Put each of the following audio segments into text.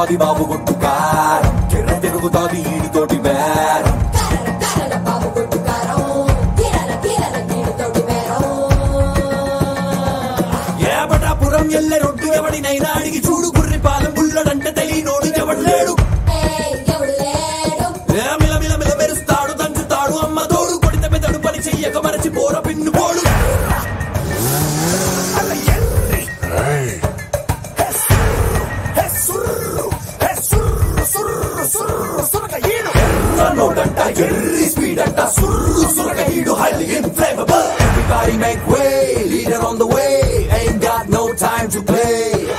తిరుగుతాది బాబు కొట్టు కారం కిర్ర తిరుగుతాది ఈడితోటి బేరం ఏబటాపురం ఎల్లె రొడ్డు ఎవడినైనా అడిగి చూడు గుర్రి పాలెం బుల్లడంటే తెలియనోడు ఎవడు లేడు ఏ మిల మిల మిల మెరుస్తాడు దంచుతాడు అమ్మ తోడు కొడితే పెదడు పని చెయ్యక మరచి పోర పిన్ను పోడు అలా ఎర్రి. హే సుర్రు, హే సుర్రు, సుర్రు, సుర్రు, సురక ఈడు. ఎర్ర నోటంట ఎర్రి స్పీడ్ అంట సుర్రు సురక ఈడు highly inflammable everybody make way leader on the way ain't got no time to play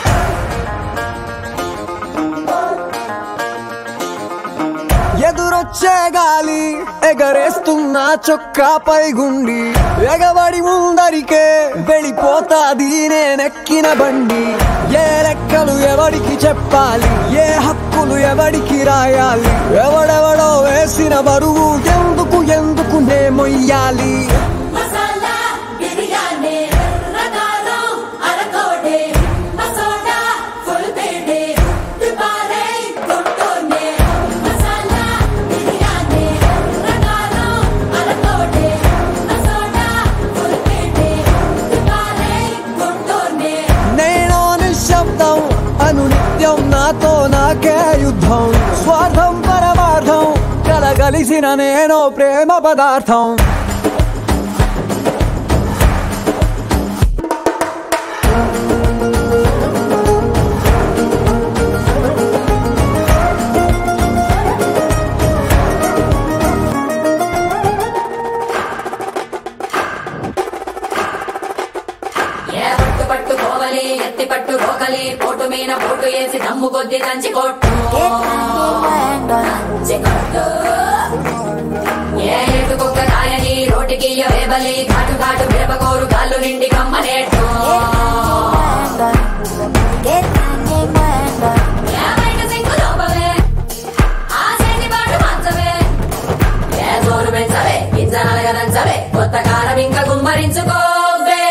ఎదురొచ్చే గాలి ఎగరేస్తున్న చొక్కాపై గుండి ఎగబడి ముందరికే వెళ్ళిపోతాది నేనెక్కిన బండి ఏ లెక్కలు ఎవడికి చెప్పాలి ఏ హక్కులు ఎవడికి రాయాలి ఎవడెవడో వేసిన బరువు ఎందుకు ఎందుకు నే మొయ్యాలి మసాలా బిర్యానీ రకాలం అరకోడే మసోడా ఫుల్ బేడే దుబారే గుంటూనే మసాలా బిర్యానీ రకాలం అరకోడే మసోడా ఫుల్ బేడే దుబారే గుంటూనే నేను నిశ్శబ్దం అను నిత్యం నాతో నాకే యుద్ధం స్వార్థం పరమార్థం కలగలిసిన నేను ప్రేమ పదార్థం ఏ పట్టు పట్టు కోవలి ఎత్తి పట్టు రోకలి పోటు మీన పోటు వేసి దమ్ము కొద్ది దంచి కొట్టు దంచి కొట్టు ఏ ఎటు కుక్క కాయని రోటికి వేబలి ఘాటు ఘాటు మిరపకోరు కాళ్ళు నిండి కమ్మనేట్టు ఏ బయట సింగు లోపవే ఆ చేతి పాటు మంచవే ఏ జోరు పెంచవే గింజ నలగదంచవే కొత్త కారం ఇంకా గుమ్మరించుకోవే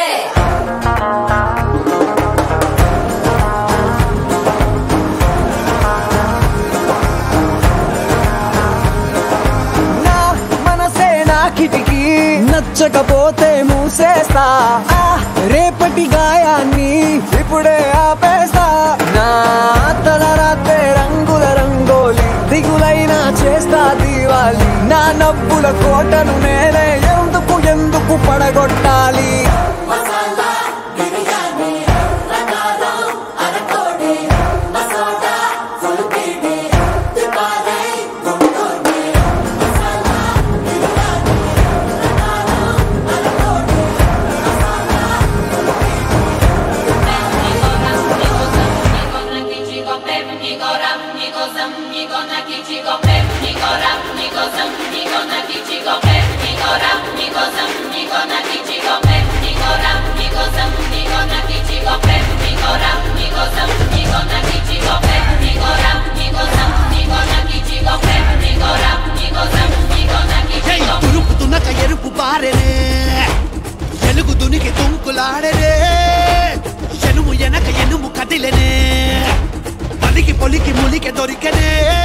నా మనసే నా కిటికీ నచ్చకపోతే మూసేస్తా ఆ రేపటి గాయాన్ని ఇప్పుడే ఆపేస్తా నా తల రాత్రే రంగుల రంగోలి దిగులైనా చేస్తా దీవాలి నా నవ్వుల కోటను నేనే ఎందుకు ఎందుకు పడగొట్టాలి మసాలా బిర్యానీ రకాలం అరకోడే మసోడా ఫుల్ బీడే దుబారే గుంటూనే మసాలా బిర్యానీ రకాలం అరకోడే మసాలా ఏయ్, తురుపు తునక ఎరుపు పారెనే ఎలుగు దునికి తుంకులాడరే ఎనుము ఎనక ఎనుము కదిలెనే పలికి పొలికి ములికి దొరికెనే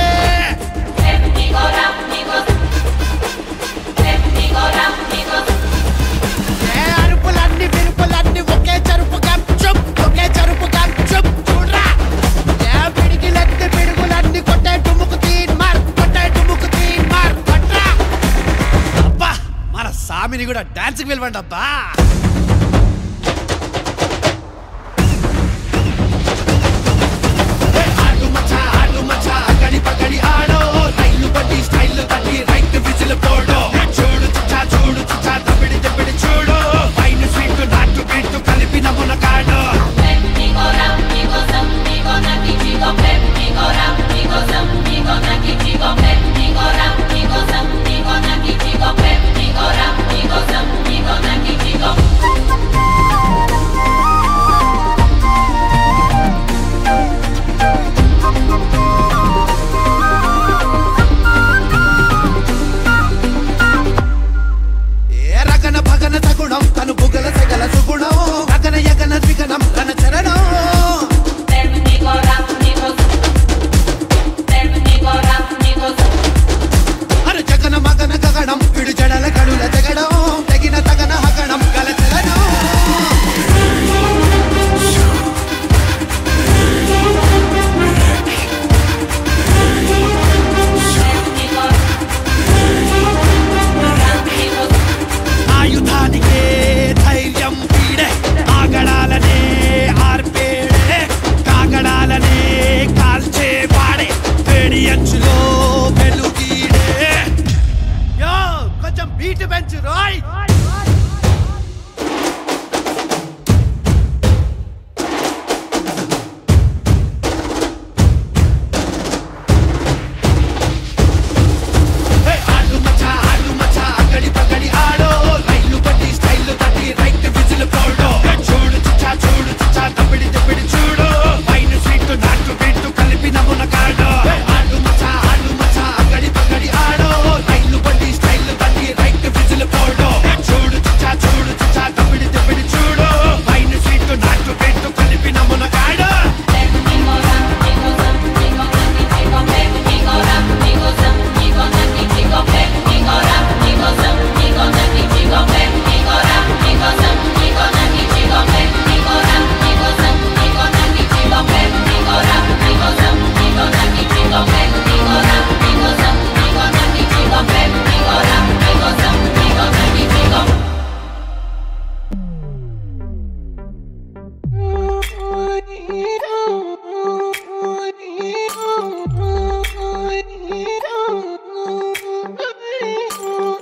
ఏ అరుపులన్నీ విరుపులన్నీ ఒకే చరుపు గప్చుప్ ఒకే చరుపు గప్చుప్ చూడ్రా ఏ పిడికిలెత్తి పిడుగులన్నీ కొట్టే టుముకు తీన్ మార్ కొట్టే టుముకు తీన్ మార్ కొట్రా అబ్బా మన సామిని కూడా డాన్స్ కి వెళ్ళండి అబ్బా ఏ ఆడు మచ్చా ఆడు మచ్చా గడి పగడి ఆడో రైలు బట్టి స్టైల్ తట్టి రైట్ విజిల్ పోడో చూడు చుచ్చా చూడు చుచ్చా తప్పిడి తెప్పిడి చూడు పైన స్వీట్ నాటు బీట్ కలిపిన మునకాడో Nico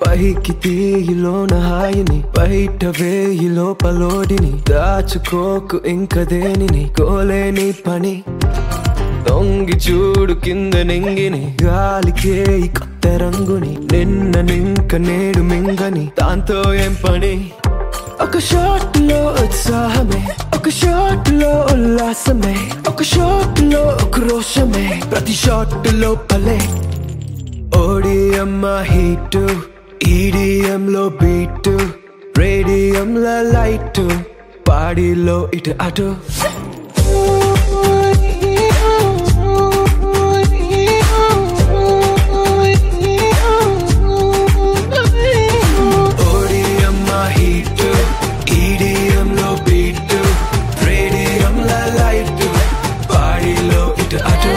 పైకి తీయిలోన హాయిని బయట వేయి లోపలోడిని దాచుకోకు ఇంక దేనిని కోలేని పని దొంగి చూడు కింద నింగిని గాలికే ఈ కొత్త రంగుని నిన్న నింక నేడు మింగని దాంతో ఏం పని ఒక షాట్ లో ఉత్సాహమే ఒక షాట్ లో ఉల్లాసమే ఒక షాట్ లో క్రోషమే ప్రతి షాట్ లో పలే ఓడిఎం హీట్ ఈడిఎం లో బీట్ రేడియం లో లైట్ బాడీలో ఇటు అటు ఓడిఎం హీట్ ఈడిఎం లో బీట్ రేడియం లో లైట్ బాడీలో ఇటు అటు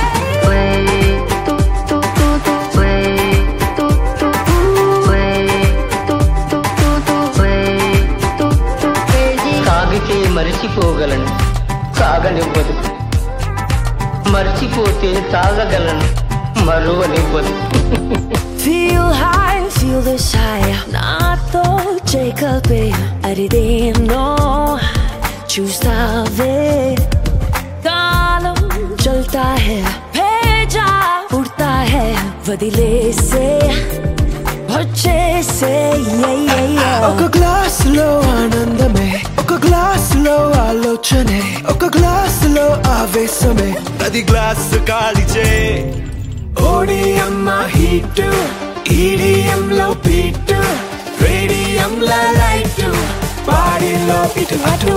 తాగితే మరిచిపోగలను తాగనివ్వదు మర్చిపోతే తాగగలను మరువనివ్వదు Feel high, feel this high. నాతో చేకల్పే అరిదేనో చూస్తావే కాలం చల్తా హే భేజా ఉడతా హే వదిలేసే వచ్చేసే yeah, yeah, yeah. ఒక గ్లాస్ లో ఆనందమే ఒక గ్లాస్ లో ఆలోచనే ఒక గ్లాస్ లో ఆవేశమే అది గ్లాస్ కాలిచే ఓడిఎం హీట్ ఈడిఎం లో బీట్ రేడియం లో లైట్ బాడీలో ఇటు అటు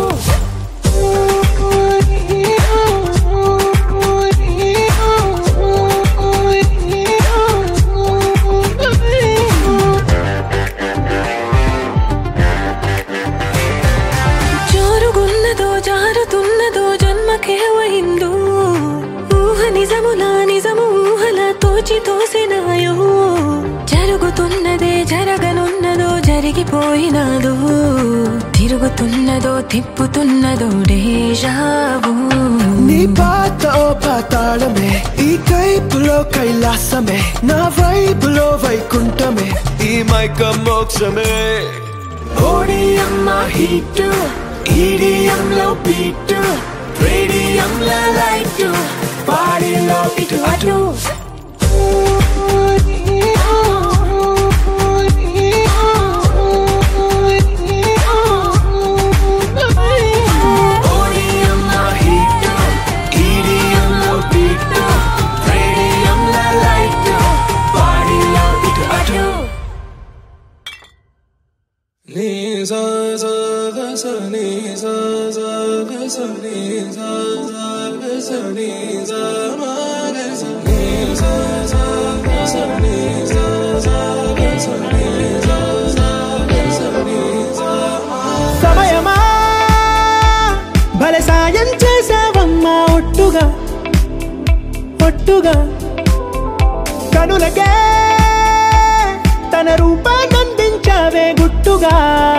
జోరుగున్నదో జారుతున్నదో జన్మకే అయిందో ఊహ నిజములా నిజము ఊహలా తోచి తోసినాయో జరుగుతున్నదే జరగనున్నదో జరిగిపోయినాదో తిరుగుతున్నదో తిప్పుతున్నదో డేజావు నీ పాత ఓ పాతాళమే ఈ కైపులో కైలాసమే నా వైపులో వైకుంఠమే ఈ మైక మోక్షమే ఓడిఎం హీట్ ఈడిఎం లో బీట్ రేడియం లో లైట్ బాడీలో ఇటు అటు ఓడిఎం హీట్ ఈడిఎం లో బీట్ రేడియం లో లైట్ బాడీలో ఇటు అటు నీ సా సా గ స నీ సా సా గ స నీ సా సా గ స నీ సా మా గ స నీ సా సా గ స నీ సా సా గ స నీ సా సా గ స నీ సా మా సమయమా భలే సాయం చేసావమ్మా ఒట్టుగా ఒట్టుగా కనులకే తన రూపాన్నందించావే గుట్టుగా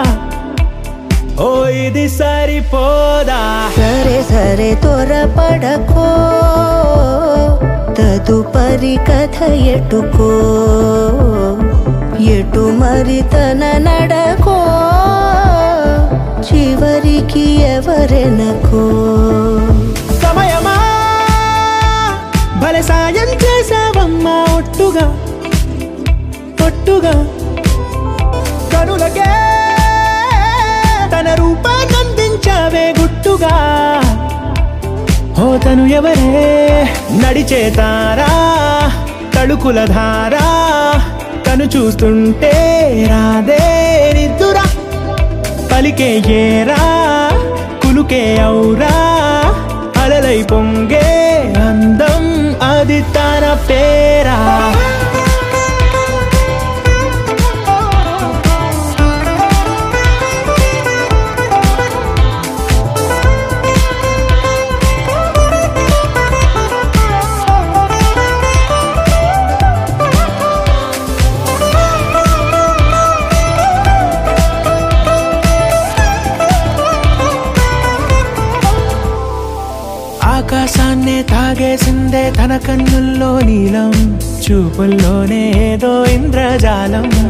ఓ ఇది సరిపోదా సరే సరే త్వరపడకో తదుపరి కథ ఎటుకో ఎటు మరి తన నడకో చివరికి ఎవరెనకో సమయమా భలే సాయం చేసావమ్మా ఒట్టుగా ఒట్టుగా కనులకే తన రూపాన్నందించావే గుట్టుగా ఓ తను ఎవరే నడిచే తారా తడుకుల ధారా తను చూస్తుంటే రాదే నిద్దురా పలికే ఏరా కులుకే ఔరా అలలై పొంగే అందం అది తన పేరా ఆకాశాన్నే తాగేసిందే తన కన్నుల్లో నీలం చూపుల్లోనే ఏదో ఇంద్రజాలం